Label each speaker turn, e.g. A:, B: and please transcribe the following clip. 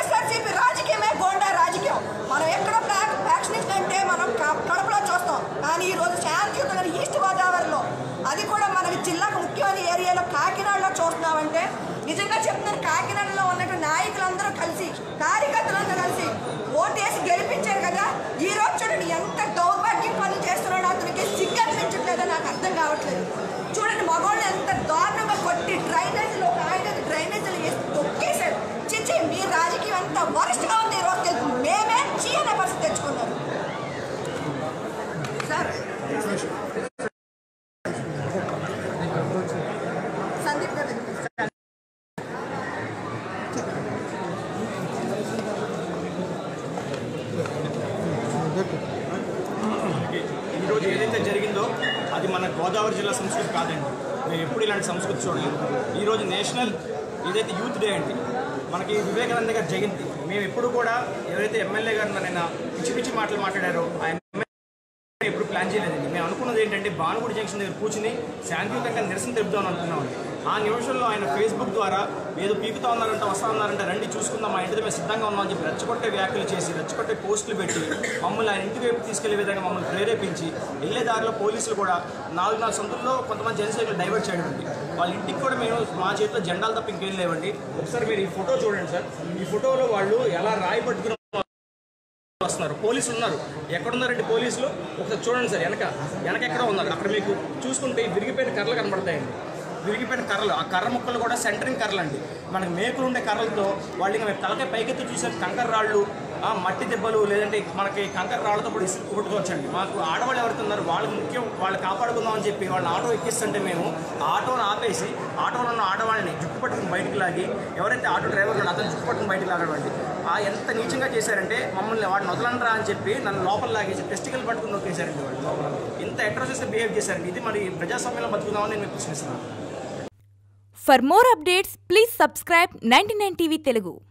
A: వైఎస్ఆర్సీపీ రాజకీయమే గోండా రాజకీయం మనం ఎక్కడ వ్యాక్సినేషన్ అంటే మనం క- కడపలో చూస్తాం కానీ ఈ రోజు శాంతియుతంగా ఈస్ట్ గోదావరిలో అది కూడా మనకి జిల్లాకు ముఖ్యమైన ఏరియాలో కాకినాడలో చూస్తున్నామంటే నిజంగా చెప్తున్నాను కాకినాడలో ఉన్నట్టు నాయకులందరూ కలిసి కార్యకర్తలందరూ కలిసి ఓటేసి గెలిపించారు కదా ఈ రోజు చూడండి ఎంత దౌర్భాగ్యం పనులు చేస్తున్నాడో అతనికి సిగ్గు అనిపించట్లేదో నాకు అర్థం కావట్లేదు చూడండి మగవాళ్ళు ఎంత దారుణంగా కొట్టి డ్రైనేజీలో ఒక ఆయన డ్రైనేజీలు వేసి తొక్కేశాడు చిచ్చి మీ రాజకీయం ఎంత వరస్ట్గా ఉంది ఈ రోజు తెలుసు మేమే చీ అనే పరిస్థితి తెచ్చుకున్నారు సార్ సందీప్ గారు దగ్గరికి.
B: ఈరోజు ఏదైతే జరిగిందో అది మన గోదావరి జిల్లా సంస్కృతి కాదండి మేము ఎప్పుడు ఇలాంటి సంస్కృతి చూడలేదు ఈరోజు నేషనల్ ఏదైతే యూత్ డే అండి మనకి వివేకానంద గారి జయంతి మేము ఎప్పుడు కూడా ఎవరైతే ఎమ్మెల్యే గారు నన్ను పిచ్చి పిచ్చి మాటలు మాట్లాడారో ఆ ఎమ్మెల్యే ఎప్పుడు ప్లాన్ చేయలేదండి మేము అనుకున్నది ఏంటంటే భానుగుడి జంక్షన్ దగ్గర కూర్చుని శాంతియుతంగా నిరసన తెలుపుదాం అనుకున్నాం ఆ నిమిషంలో ఆయన ఫేస్బుక్ ద్వారా ఏదో పీకుతా ఉన్నారంట వస్తా ఉన్నారంట రండి చూసుకుందాం మా ఇంటి దగ్గర సిద్ధంగా ఉన్నాం అని చెప్పి రెచ్చగొట్టే వ్యాఖ్యలు చేసి రెచ్చగొట్టే పోస్టులు పెట్టి మమ్మల్ని ఆయన ఇంటి వైపు తీసుకెళ్లే విధంగా మమ్మల్ని ప్రేరేపించి వెళ్ళే దారిలో పోలీసులు కూడా నాలుగు నాలుగు సందుల్లో కొంతమంది జనసైకులు డైవర్ట్ చేయడం అండి వాళ్ళ ఇంటికి కూడా మేము మా చేతిలో జెండాలు తప్ప ఇంకేం లేవండి ఒకసారి మీరు ఈ ఫోటో చూడండి సార్ ఈ ఫోటోలో వాళ్ళు ఎలా రాయి పట్టుకుని వస్తున్నారు పోలీసులు ఉన్నారు ఎక్కడున్నారండి పోలీసులు ఒకసారి చూడండి సార్ వెనక వెనక ఎక్కడ ఉన్నారు అక్కడ మీకు చూసుకుంటే ఈ విరిగిపోయిన కర్రలు కనబడతాయండి విరిగిపోయిన కర్రలు ఆ కర్ర ముక్కలు కూడా సెంటరింగ్ కర్రలు అండి మనకి మేకులు ఉండే కర్రలతో వాళ్ళు ఇంకా మేము తలకాయ పైకెత్తి చూసే కంకర రాళ్ళు ఆ మట్టి దెబ్బలు లేదంటే మనకి కంకర రాళ్ళతో కూడా ఇసుకు కొట్టుకోవచ్చండి మాకు ఆడవాళ్ళు ఎవరైతే ఉన్నారో వాళ్ళకి ముఖ్యం వాళ్ళు కాపాడుకుందాం అని చెప్పి వాళ్ళని ఆటో ఎక్కిస్తుంటే మేము ఆ ఆటోని ఆపేసి ఆటోలో ఉన్న ఆడవాళ్ళని జుట్టు పట్టుకుని బయటికి లాగి ఎవరైతే ఆటో డ్రైవర్ ఉన్నాడో అతను జుట్టు పట్టుకుని బయటికి లాగడం అండి ఆ ఎంత నీచంగా చేశారంటే మమ్మల్ని వాడిని వదలండ్రా అని చెప్పి నన్ను లోపల లాగేసి టెస్టికల్ పట్టుకుని నొక్కేశారండి వాళ్ళు లోపల ఇంత అట్రాసిస్గా బిహేవ్ చేశారండి ఇది మరి ప్రజాస్వామ్యంలో బతుకుదామని నేను మీకు ప్రశ్నిస్తున్నాను
C: For more updates, please subscribe 99 TV Telugu.